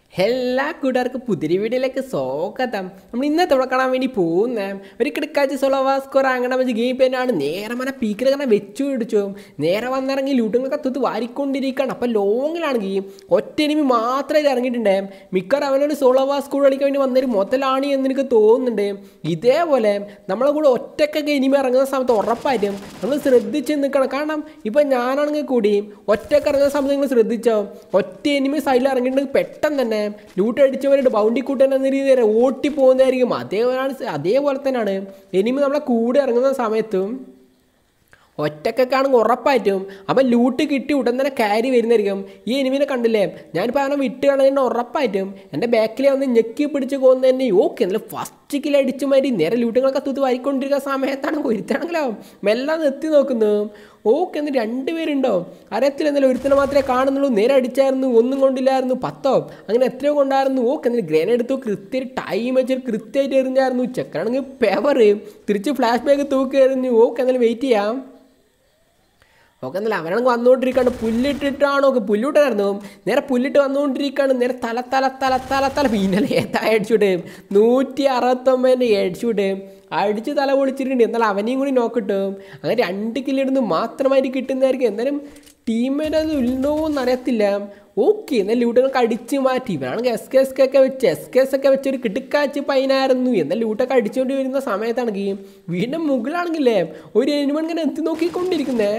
എല്ലാ കൂട്ടുകാർക്കും പുതിരി വീഡിയോയിലേക്ക് സ്വാഗതം നമ്മൾ ഇന്നത്തെ ഇവിടെ കാണാൻ വേണ്ടി പോകുന്ന ഒരു കിടക്കാച്ച് സൊളവാ സ്കോർ അങ്ങനെ വെച്ച് ഗെയിം പേനാണ് നേരെ മന പീക്കിൽ അങ്ങനെ വെച്ചു പിടിച്ചു നേരെ വന്നിറങ്ങി ലൂട്ടുകളൊക്കെ തുത്ത് വാരിക്കൊണ്ടിരിക്കുകയാണ് അപ്പം ലോങ്ങിലാണെങ്കിൽ ഒറ്റ എനിമി മാത്രമേ ഇറങ്ങിയിട്ടുണ്ട് മിക്കവാറും അവനൊരു സോളോവാ സ്കൂൾ കളിക്കാൻ വേണ്ടി വന്നൊരു മുതലാണ് എന്ന് എനിക്ക് തോന്നുന്നുണ്ട് ഇതേപോലെ നമ്മളെ കൂടെ ഒറ്റക്കൊക്കെ ഇനിമി ഇറങ്ങുന്ന സമയത്ത് ഉറപ്പായിട്ടും നമ്മൾ ശ്രദ്ധിച്ച് നിൽക്കണം കാരണം ഇപ്പം ഞാനാണെങ്കിൽ കൂടി ഒറ്റക്ക് ഇറങ്ങുന്ന സമയത്ത് നിങ്ങൾ ശ്രദ്ധിച്ചോ ഒറ്റ എനിമി സൈഡിൽ ഇറങ്ങിയിട്ടുണ്ടെങ്കിൽ പെട്ടെന്ന് തന്നെ ലൂട്ട് അടിച്ചവരുടെ ബൗണ്ടി കൂട്ടൻ എന്ന രീതിയിൽ ഓട്ടി പോകുന്നതായിരിക്കും അതേപോലെയാണ് അതേപോലെ തന്നെയാണ് എനിമി നമ്മളെ കൂടെ ഇറങ്ങുന്ന സമയത്തും ഒറ്റക്കൊക്കെ ആണെങ്കിൽ ഉറപ്പായിട്ടും അപ്പം ലൂട്ട് കിട്ടി ഉടൻ തന്നെ കയറി വരുന്നതായിരിക്കും ഈ എനിമിനെ കണ്ടില്ലേ ഞാനിപ്പോൾ അവനെ വിട്ട് കളയുന്ന ഉറപ്പായിട്ടും എൻ്റെ ബാക്കിൽ വന്ന് ഞെക്കി പിടിച്ച് പോകുന്ന തന്നെ ഓക്കെ എന്നാലും ഫസ്റ്റ് കിൽ അടിച്ചു മാറ്റി നേരെ ലൂട്ടുകളൊക്കെ തൂത്ത് വാരിക്കൊണ്ടിരിക്കുന്ന സമയത്താണ് ഒരുത്തണെങ്കിലോ മെല്ലെ എത്തി നോക്കുന്നു ഓക്കെ എന്ന് രണ്ടുപേരുണ്ടോ അറിയത്തില്ല എന്നാലും ഒരുത്തനെ മാത്രമേ കാണുന്നുള്ളൂ നേരെ അടിച്ചായിരുന്നു ഒന്നും കൊണ്ടില്ലായിരുന്നു പത്തോ അങ്ങനെ എത്രയോ കൊണ്ടായിരുന്നു ഓക്കെ എന്നിട്ട് ഗ്രനേഡ് എടുത്തു കൃത്യം ടൈം വെച്ചിട്ട് കൃത്യമായിട്ട് എറിഞ്ഞായിരുന്നു ചെക്കാണെങ്കിൽ പെവർ തിരിച്ച് ഫ്ലാഷ് ബാക്ക് തൂക്കി എറിഞ്ഞു ഓക്കെ എന്നാലും വെയിറ്റ് ചെയ്യാം ഓക്കെ എന്നല്ല അവനാണെങ്കിൽ വന്നുകൊണ്ടിരിക്കുകയാണ് പുല്ലിട്ടിട്ടാണോ ഒക്കെ പുല്ലിട്ടായിരുന്നു നേരെ പുല്ലിട്ട് വന്നുകൊണ്ടിരിക്കുകയാണ് നേരെ തല തല തല തല തല പിന്നലെ ഏതാ അടിച്ചുവിട്ട് നൂറ്റി അറുപത്തൊമ്പതിൻ്റെ അടിച്ചുവിട്ട് അടിച്ച് തല പൊളിച്ചിട്ടുണ്ട് എന്നാൽ അവനെയും കൂടി നോക്കിട്ടും അങ്ങനെ രണ്ട് കില്ലിടുന്ന് മാത്രമായിട്ട് കിട്ടുന്നതായിരിക്കും എന്നാലും ടീമേറ്റ് അത് ഉണ്ടോ എന്നറിയത്തില്ല ഓക്കെ എന്നാൽ ലൂട്ടുകൾക്ക് അടിച്ച് മാറ്റി ഇവരാണെങ്കിൽ എസ് കെ എസ് കെ ഒക്കെ വെച്ച് എസ് കെ എസ് ഒക്കെ വെച്ച് ഒരു കിടുക്കാച്ച് പൈനായിരുന്നു എന്നാൽ ലൂട്ടൊക്കെ അടിച്ചുകൊണ്ട് വരുന്ന സമയത്താണെങ്കിൽ വീണ്ടും മുകളിലാണെങ്കിലേ ഒരു എനിമൺ ഇങ്ങനെ എത്തി നോക്കിക്കൊണ്ടിരിക്കുന്നേ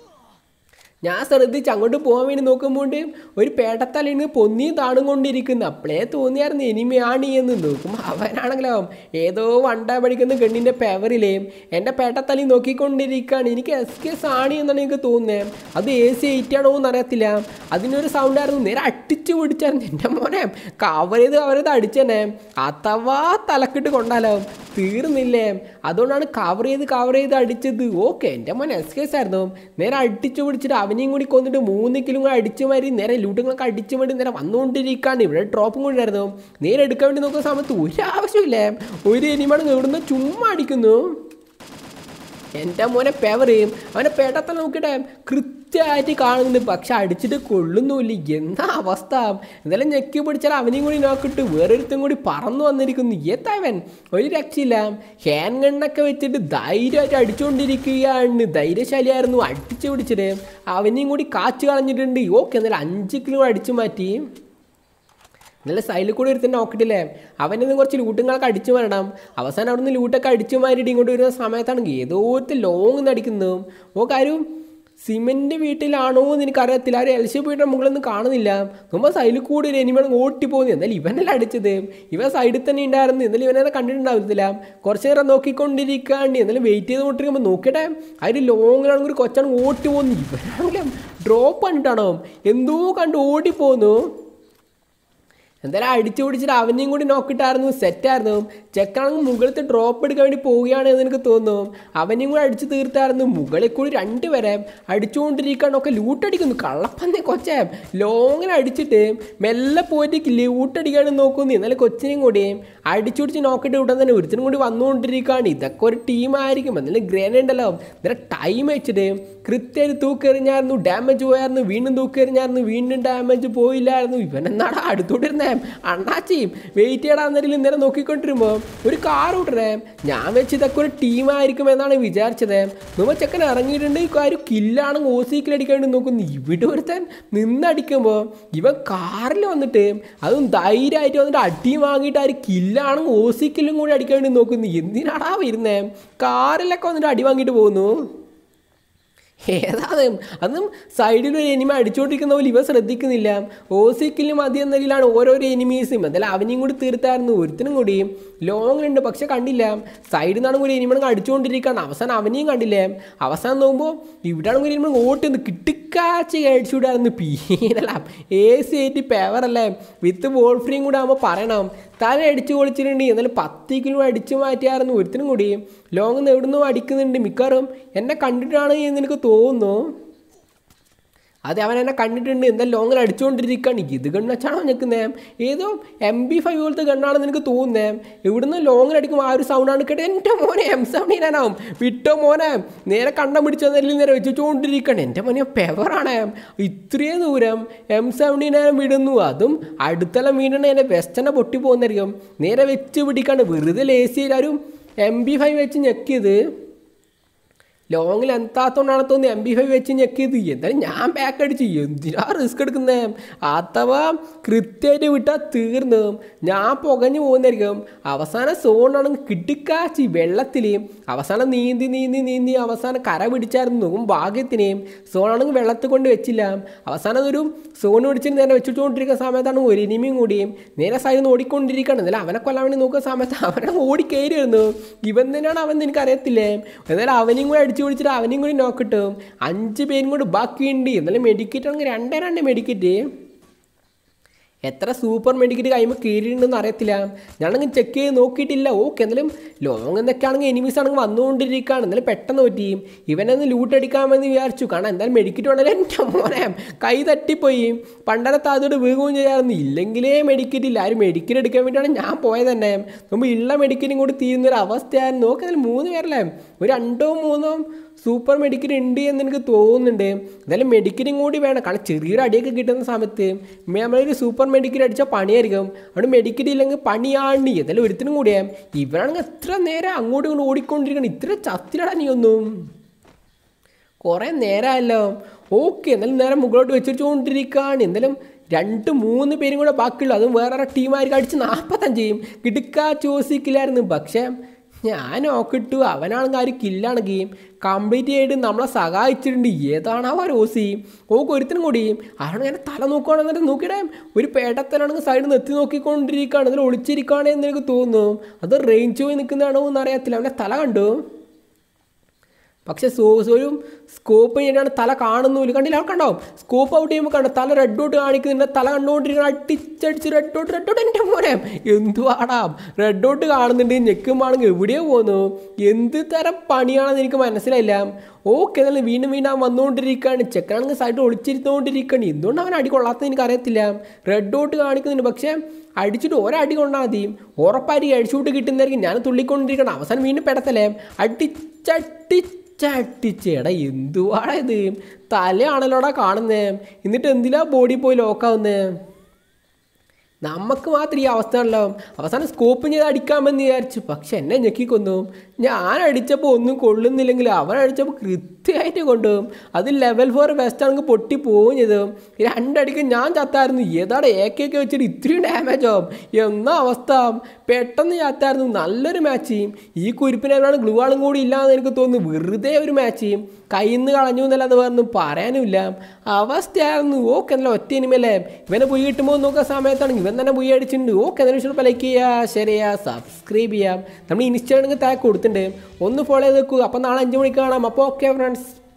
ഞാൻ ശ്രദ്ധിച്ച് അങ്ങോട്ട് പോകാൻ വേണ്ടി നോക്കുമ്പോൾ ഒരു പേട്ടത്തലയിൽ നിന്ന് പൊന്നിയും താണും കൊണ്ടിരിക്കുന്നു അപ്പോഴേ തോന്നിയായിരുന്നു എനിമയാണ് എന്ന് നോക്കുമ്പോൾ അവനാണെങ്കിലോ ഏതോ വണ്ട പഠിക്കുന്ന കണ്ണിൻ്റെ പെവറിലേ എൻ്റെ പേട്ടത്തലയിൽ നോക്കിക്കൊണ്ടിരിക്കുകയാണ് എനിക്ക് എസ് കെ സാണി എന്നാണ് എനിക്ക് തോന്നുന്നത് അത് എ സി എയ്റ്റ് ആണോ എന്ന് അറിയത്തില്ല അതിനൊരു സൗണ്ട് ആയിരുന്നു നേരെ അട്ടിച്ചു പിടിച്ചായിരുന്നു എൻ്റെ മോനെ കവർ ചെയ്ത് കവർ അടിച്ചേനെ അഥവാ തലക്കിട്ട് കൊണ്ടാലോ തീർന്നില്ലേ അതുകൊണ്ടാണ് കവർ ചെയ്ത് കവർ ചെയ്ത് അടിച്ചത് ഓക്കെ എൻ്റെ മോൻ എസ് കേസ് ആയിരുന്നു നേരെ അടിച്ചു പിടിച്ചിട്ട് അവനെയും കൂടി കൊന്നിട്ട് മൂന്ന് കിലും കൂടെ അടിച്ചു മാറി നേരെ ലൂട്ടുകളൊക്കെ അടിച്ചു മാറി നേരെ വന്നുകൊണ്ടിരിക്കുകയാണ് ഇവിടെ ഡ്രോപ്പും കൊണ്ടായിരുന്നു നേരെ എടുക്കാൻ വേണ്ടി നോക്കുന്ന സമയത്ത് ഒരു ആവശ്യമില്ലേ ഒരു എനിമാണ് ഇവിടുന്ന് ചുമ്മാ അടിക്കുന്നു എൻ്റെ മോനെ പെവറേയും അവനെ പേട്ടത്തല നോക്കിയിട്ട് കൃത്യമായിട്ട് കാണുന്നുണ്ട് പക്ഷെ അടിച്ചിട്ട് കൊള്ളുന്നുമില്ല എന്താ അവസ്ഥ എന്തായാലും ഞെക്കി പിടിച്ചാൽ അവനെയും കൂടി നോക്കിയിട്ട് വേറൊരുത്തും കൂടി പറന്നു വന്നിരിക്കുന്നു ഏത്തവൻ ഒരു രക്ഷയില്ല ഹാൻഡ് ഗണ്ണൊക്കെ വെച്ചിട്ട് ധൈര്യമായിട്ട് അടിച്ചുകൊണ്ടിരിക്കുകയാണ് ധൈര്യശാലിയായിരുന്നു അടിച്ചു പിടിച്ചിട്ട് അവനെയും കൂടി കാച്ചു കളഞ്ഞിട്ടുണ്ട് ഓക്കെ എന്നാലും അഞ്ച് കിലോ അടിച്ചു മാറ്റി നല്ല സൈഡിൽ കൂടി ഒരുത്തന്നെ നോക്കിയിട്ടില്ലേ അവനിന്ന് കുറച്ച് ലൂട്ടുകളൊക്കെ അടിച്ചു മാറണം അവസാനം അവിടുന്ന് ലൂട്ടൊക്കെ അടിച്ചു മാറിയിട്ട് ഇങ്ങോട്ട് വരുന്ന സമയത്താണ് ഏതോ ഒരു ലോങ് നടിക്കുന്നു ഓ കാര്യം സിമെന്റ് വീട്ടിലാണോ എന്ന് എനിക്കറിയത്തില്ല ആ ഒരു എൽ സി വീട്ടിൻ്റെ മുകളിലൊന്നും കാണുന്നില്ല നമ്മൾ സൈഡിൽ കൂടി ഒരു എനിമണം ഓട്ടി പോകുന്നു എന്നാലും ഇവനല്ല അടിച്ചത് ഇവൻ സൈഡിൽ തന്നെ ഉണ്ടായിരുന്നു എന്നാലും ഇവനെ കണ്ടിട്ടുണ്ടാവില്ല കുറച്ച് നേരം നോക്കിക്കൊണ്ടിരിക്കാണ്ട് എന്നാലും വെയിറ്റ് ചെയ്ത് കൊണ്ടിരിക്കുമ്പോൾ നോക്കട്ടെ ആ ഒരു ലോങ്ങിലാണെങ്കിൽ ഒരു കൊച്ചാണ് ഓട്ടി പോകുന്നു ഇവനാണെങ്കിലും ഡ്രോപ്പ് കണ്ടിട്ടാണോ എന്തോ കണ്ട് ഓടി പോന്നു എന്തായാലും അടിച്ചു പിടിച്ചിട്ട് അവനെയും കൂടി നോക്കിയിട്ടായിരുന്നു സെറ്റായിരുന്നു ചെക്കാണെങ്കിൽ മുകളിലത്തെ ഡ്രോപ്പ് എടുക്കാൻ വേണ്ടി പോവുകയാണ് എന്ന് എനിക്ക് തോന്നുന്നു അവനെയും കൂടി അടിച്ചു തീർത്തായിരുന്നു മുകളിൽ കൂടി രണ്ടുപേരെ അടിച്ചുകൊണ്ടിരിക്കാനൊക്കെ ലൂട്ടടിക്കുന്നു കള്ളപ്പന്നെ കൊച്ചേ ലോങ്ങിന് അടിച്ചിട്ട് മെല്ലെ പോയിട്ട് ലൂട്ടടിക്കാനും നോക്കുന്നു എന്നാലും കൊച്ചിനെയും കൂടി അടിച്ചു പിടിച്ച് നോക്കിയിട്ട് ഉടൻ തന്നെ ഒരുത്തിനും കൂടി വന്നുകൊണ്ടിരിക്കുകയാണ് ഇതൊക്കെ ഒരു ടീമായിരിക്കും എന്നാലും ഗ്രേനേഡ് ഉണ്ടല്ലോ ഇന്നലെ ടൈം വെച്ചിട്ട് കൃത്യമായിട്ട് തൂക്കെറിഞ്ഞായിരുന്നു ഡാമേജ് പോയായിരുന്നു വീണ്ടും തൂക്കെറിഞ്ഞായിരുന്നു വീണ്ടും ഡാമേജ് പോയില്ലായിരുന്നു ഇവനെന്നാടാ അടുത്തോട്ടിരുന്നേ അണ്ണാച്ചി വെയിറ്റ് ചെയ്യടാൻ നേരം ഇന്നേരം നോക്കിക്കൊണ്ടിരുമ്പോൾ ഒരു കാർ വിട്ടേ ഞാൻ വെച്ച് ഇതൊക്കെ ഒരു ടീമായിരിക്കും എന്നാണ് വിചാരിച്ചത് നമ്മൾ ചെക്കൻ ഇറങ്ങിയിട്ടുണ്ട് ഈ കാര്യം കില്ലാണെങ്കിൽ ഓസിക്കിൽ അടിക്കാണ്ട് നോക്കുന്നു ഇവിടെ ഒരുത്തൻ നിന്നടിക്കുമ്പോൾ ഇവൻ കാറിൽ വന്നിട്ട് അതും ധൈര്യമായിട്ട് വന്നിട്ട് അടി വാങ്ങിയിട്ട് ആ ഒരു കില്ലാണെങ്കിൽ ഓസിക്കിലും കൂടി അടിക്കാൻ വേണ്ടി നോക്കുന്നു എന്തിനാടാ വരുന്നേ കാറിലൊക്കെ വന്നിട്ട് അടി വാങ്ങിയിട്ട് പോകുന്നു ഏതാണ് അതും സൈഡിൽ ഒരു എനിമ അടിച്ചുകൊണ്ടിരിക്കുന്ന പോലെ ഇവ ശ്രദ്ധിക്കുന്നില്ല ഓസിക്കിലും മതി എന്ന രീതിയിലാണ് ഓരോരോ എനിമീസും എന്തായാലും അവനെയും കൂടി തീർത്തായിരുന്നു ഒരുത്തിനും കൂടി ലോങ്ങിലുണ്ട് പക്ഷെ കണ്ടില്ല സൈഡിൽ നിന്നാണ് ഒരു എനിമണം അടിച്ചുകൊണ്ടിരിക്കുകയാണ് അവസാനം അവനെയും കണ്ടില്ലേ അവസാനം നോക്കുമ്പോൾ ഇവിടെയാണ് ഒരു എനിമണം ഓട്ടുന്നത് കിട്ടിക്കാച്ച് അടിച്ചുവിടായിരുന്നു പീനല്ല എ സി ആയിട്ട് പേവറല്ലേ വിത്ത് ബോൾ ഫ്രീയും കൂടെ ആകുമ്പോൾ പറയണം തല അടിച്ചു പൊളിച്ചിട്ടുണ്ട് എന്നാലും പത്ത് കിലോ അടിച്ചു മാറ്റിയായിരുന്നു ഒരുത്തിനും കൂടി ലോങ് എവിടുന്നോ അടിക്കുന്നുണ്ട് മിക്കവാറും എന്നെ കണ്ടിട്ടാണ് എന്ന് എനിക്ക് തോന്നുന്നു അത് അവൻ എന്നെ കണ്ടിട്ടുണ്ട് എന്താ ലോങ്ങിൽ അടിച്ചുകൊണ്ടിരിക്കുകയാണ് ഇത് കണ്ണച്ചാണോ ഞെക്കുന്നേ ഏതോ എം ബി ഫൈവ് പോലത്തെ ഗണ്ണാണെന്ന് എനിക്ക് തോന്നുന്നേ ഇവിടുന്ന് ലോങ്ങിൽ അടിക്കുമ്പോൾ ആ ഒരു സൗണ്ടാണ് കേട്ടത് എൻ്റെ മോനെ എം സെവൻറ്റീനാവും വിട്ടോ മോനെ നേരെ കണ്ണം പിടിച്ചതിൽ നേരെ വെച്ചുകൊണ്ടിരിക്കുകയാണ് എൻ്റെ മോനെ പെവറാണ് ഇത്രയും ദൂരം എം സെവൻറ്റീനാനും വിടുന്നു അതും അടുത്തെല്ലാം വീണ എൻ്റെ വെസ്റ്റനെ പൊട്ടി പോകുന്നതായിരിക്കും നേരെ വെച്ച് പിടിക്കാണ്ട് വെറുതെ ലേസിയിലാരും എം ബി ഫൈവ് വെച്ച് ഞെക്കിയത് ലോങ്ങിൽ എത്താത്തോണ്ടാണ് തോന്നുന്നത് എം ബി ഫൈവ് വെച്ച് ഞെക്കിയത് എന്തായാലും ഞാൻ ബാക്ക് അടിച്ച് എന്തിനാ റിസ്ക് എടുക്കുന്നേ അഥവാ കൃത്യമായിട്ട് വിട്ടാൽ തീർന്നു ഞാൻ പുകഞ്ഞു പോകുന്നതായിരിക്കും അവസാനം സോണാണെങ്കിൽ കിട്ടിക്കാച്ചി വെള്ളത്തിൽ അവസാനം നീന്തി നീന്തി നീന്തി അവസാനം കര പിടിച്ചായിരുന്നു ഭാഗ്യത്തിന് സോണാണെങ്കിൽ വെള്ളത്തിൽ കൊണ്ട് വെച്ചില്ല അവസാനം ഒരു സോൺ പിടിച്ചിട്ട് നേരെ വെച്ചിട്ടുകൊണ്ടിരിക്കുന്ന സമയത്താണ് ഒരു ഇനിമയും കൂടിയും നേരെ സൈഡിൽ നിന്ന് ഓടിക്കൊണ്ടിരിക്കുകയാണ് എന്നാലും അവനെ കൊല്ലാൻ വേണ്ടി നോക്കുന്ന സമയത്ത് അവനെ ഓടി കയറിയിരുന്നു ഇവൻ തന്നെയാണ് അവൻ എനിക്ക് അറിയത്തില്ലേ എന്നാലും അവനെയും കൂടെ അടിച്ചു പിടിച്ചിട്ട് അവനെയും കൂടി നോക്കിട്ടും അഞ്ച് പേരും കൂടി ബാക്കിയുണ്ട് എന്നാലും മെഡിക്കറ്റ് ആണെങ്കിൽ രണ്ടേ രണ്ട് മെഡിക്കറ്റ് എത്ര സൂപ്പർ മെഡിക്കറ്റ് കൈമ കീറിയിട്ടുണ്ടെന്ന് അറിയത്തില്ല ഞാനങ്ങ് ചെക്ക് ചെയ്ത് നോക്കിയിട്ടില്ല ഓക്കെ എന്നാലും ലോങ് എന്നൊക്കെ ആണെങ്കിൽ എനിമീസ് ആണെങ്കിൽ വന്നുകൊണ്ടിരിക്കുകയാണ് എന്നാലും പെട്ടെന്ന് പറ്റി ഇവനൊന്ന് ലൂട്ട് അടിക്കാമെന്ന് വിചാരിച്ചു കാരണം എന്തായാലും മെഡിക്കറ്റ് ഉണ്ടല്ലോ എൻ്റെ മോനെ കൈ തട്ടിപ്പോയി പണ്ടത്തെ അതോട് വീകുകയും ചെയ്യാമായിരുന്നു ഇല്ലെങ്കിലേ മെഡിക്കറ്റ് ഇല്ല ആരും മെഡിക്കറ്റ് എടുക്കാൻ വേണ്ടിയാണ് ഞാൻ പോയത് തന്നെ മുമ്പ് ഉള്ള മെഡിക്കറ്റും കൂടി തീരുന്നൊരു അവസ്ഥയായിരുന്നു നോക്കുന്നതിൽ മൂന്ന് പേരല്ലേ ഒരു രണ്ടോ മൂന്നോ സൂപ്പർ മെഡിക്കറ്റ് ഉണ്ട് എന്ന് എനിക്ക് തോന്നുന്നുണ്ട് എന്തായാലും മെഡിക്കറ്റും കൂടി വേണം കാരണം ചെറിയൊരു അടിയൊക്കെ കിട്ടുന്ന സമയത്ത് നമ്മളൊരു സൂപ്പർ മെഡിക്കറ്റ് അടിച്ചാൽ പണിയായിരിക്കും അവിടെ മെഡിക്കറ്റ് ഇല്ലെങ്കിൽ പണിയാണ് എന്തായാലും ഒരുത്തിനും കൂടിയാ ഇവരാണെങ്കിൽ എത്ര നേരം അങ്ങോട്ടും ഇങ്ങോട്ടും ഓടിക്കൊണ്ടിരിക്കണം ഇത്ര ചത്തിലടാ നീ ഒന്നും കുറേ നേരമല്ലോ ഓക്കെ എന്നാലും നേരെ മുകളിലോട്ട് വെച്ചിട്ടുകൊണ്ടിരിക്കുകയാണ് എന്തായാലും രണ്ട് മൂന്ന് പേരും കൂടെ ബാക്കിയുള്ളൂ അതും വേറെ ടീമാർക്ക് അടിച്ച് നാൽപ്പത്തഞ്ച് ചെയ്യും കിടുക്കാ ചോസിക്കില്ലായിരുന്നു പക്ഷേ ഞാൻ നോക്കിട്ടു അവനാണെങ്കിൽ ആര് കില്ലാണെങ്കിൽ കംപ്ലീറ്റ് ചെയ്തിട്ട് നമ്മളെ സഹായിച്ചിട്ടുണ്ട് ഏതാണ് ആ റോസി ഓക്ക് ഒരുത്തിനും കൂടി അവൻ ഇങ്ങനെ തല നോക്കുകയാണെന്നിട്ട് നോക്കിയിടേ ഒരു പേട്ടത്തനാണെങ്കിൽ സൈഡിൽ നിന്ന് എത്തി നോക്കിക്കൊണ്ടിരിക്കുകയാണ് അതിൽ ഒളിച്ചിരിക്കുകയാണെന്ന് എനിക്ക് തോന്നുന്നു അത് റേഞ്ച് പോയി നിൽക്കുന്നതാണോ എന്ന് അറിയത്തില്ല അവൻ്റെ തല കണ്ടു പക്ഷെ സോസോയും സ്കോപ്പ് ചെയ്യാണ് തല കാണുന്നില്ല കണ്ടില്ല അവൾ കണ്ടോ സ്കോപ്പ് ഔട്ട് ചെയ്യുമ്പോൾ കണ്ടോ തല റെഡ് ഡോട്ട് കാണിക്കുന്നുണ്ട് തല കണ്ടുകൊണ്ടിരിക്കണം അടിച്ചടിച്ച് റെഡ് ഡോട്ട് റെഡ് ഡോട്ട് എൻ്റെ മോനെ എന്തുവാടാ റെഡ് ഡോട്ട് കാണുന്നുണ്ട് ഞെക്കുമ്പോണെങ്കിൽ എവിടെയോ പോകുന്നു എന്ത് തരം പണിയാണെന്ന് എനിക്ക് മനസ്സിലായില്ല ഓക്കെ എന്നാലും വീണ്ടും വീണ്ടും അവൻ വന്നുകൊണ്ടിരിക്കുകയാണ് ചെക്കനാണെങ്കിൽ സൈഡ് ഒളിച്ചിരുന്നുകൊണ്ടിരിക്കുകയാണ് എന്തുകൊണ്ട് അവൻ അടി കൊള്ളാത്തത് എനിക്ക് അറിയത്തില്ല റെഡ് ഡോട്ട് കാണിക്കുന്നുണ്ട് പക്ഷേ അടിച്ചിട്ട് ഒരടി കൊണ്ടാൽ മതി ഉറപ്പായിരിക്കും അടിച്ചുവിട്ട് കിട്ടുന്നതായിരിക്കും ഞാൻ തുള്ളിക്കൊണ്ടിരിക്കണം അവസാനം വീണ്ടും പെടത്തല്ലേ അടിച്ചടിച്ചടിച്ച് എടാ എന്തുവാടാ ഇത് തലയാണല്ലോടാ കാണുന്നേ എന്നിട്ട് എന്തിലാ ബോഡി പോയി ലോക്കാവുന്നേ നമുക്ക് മാത്രം ഈ അവസ്ഥ ഉള്ളോ അവസാനം സ്കോപ്പ് ചെയ്ത് അടിക്കാമെന്ന് വിചാരിച്ചു പക്ഷെ എന്നെ ഞെക്കിക്കൊന്നു ഞാൻ അടിച്ചപ്പോൾ ഒന്നും കൊള്ളുന്നില്ലെങ്കിൽ അവൻ അടിച്ചപ്പോൾ കൃത്യമായിട്ട് കൊണ്ടുപോകും അത് ലെവൽ ഫോർ വെസ്റ്റ് ആണെങ്കിൽ പൊട്ടി പോവുകയും ചെയ്തു രണ്ടടിക്ക് ഞാൻ ചത്തായിരുന്നു ഏതാടെ ഏക്കൊക്കെ വെച്ചിട്ട് ഇത്രയും ഡാമേജ് ആവും എന്നാ അവസ്ഥ പെട്ടെന്ന് ചത്തായിരുന്നു നല്ലൊരു മാച്ച് ഈ കുരിപ്പിനെ എവിടെയാണ് ഗ്ലൂ ആളും കൂടി ഇല്ലാന്ന് എനിക്ക് തോന്നുന്നു വെറുതെ ഒരു മാച്ച് കയ്യിൽ നിന്ന് കളഞ്ഞു എന്നല്ലാതെ വേറൊന്നും പറയാനുമില്ല അവസ്ഥയായിരുന്നു ഓക്കെ എന്നല്ല ഒറ്റ ഇനിമല്ലേ ഇവനെ പോയി കിട്ടുമ്പോൾ നോക്കുന്ന സമയത്താണെങ്കിൽ ഇവൻ തന്നെ പോയി അടിച്ചിട്ടുണ്ട് ഓക്കെ എന്നാലും ഇഷ്ടം ലൈക്ക് ചെയ്യുക ഷെയർ ചെയ്യുക സബ്സ്ക്രൈബ് ചെയ്യാം നമ്മൾ ഇൻസ്റ്റാണെങ്കിൽ താഴെ കൊടുത്തിട്ടുണ്ട് ഒന്ന് ഫോളോ ചെയ്ത് വെക്കുക അപ്പോൾ നാളെ അഞ്ച് മണിക്ക് കാണാം അപ്പോൾ ഓക്കെ ഫ്രണ്ട്സ്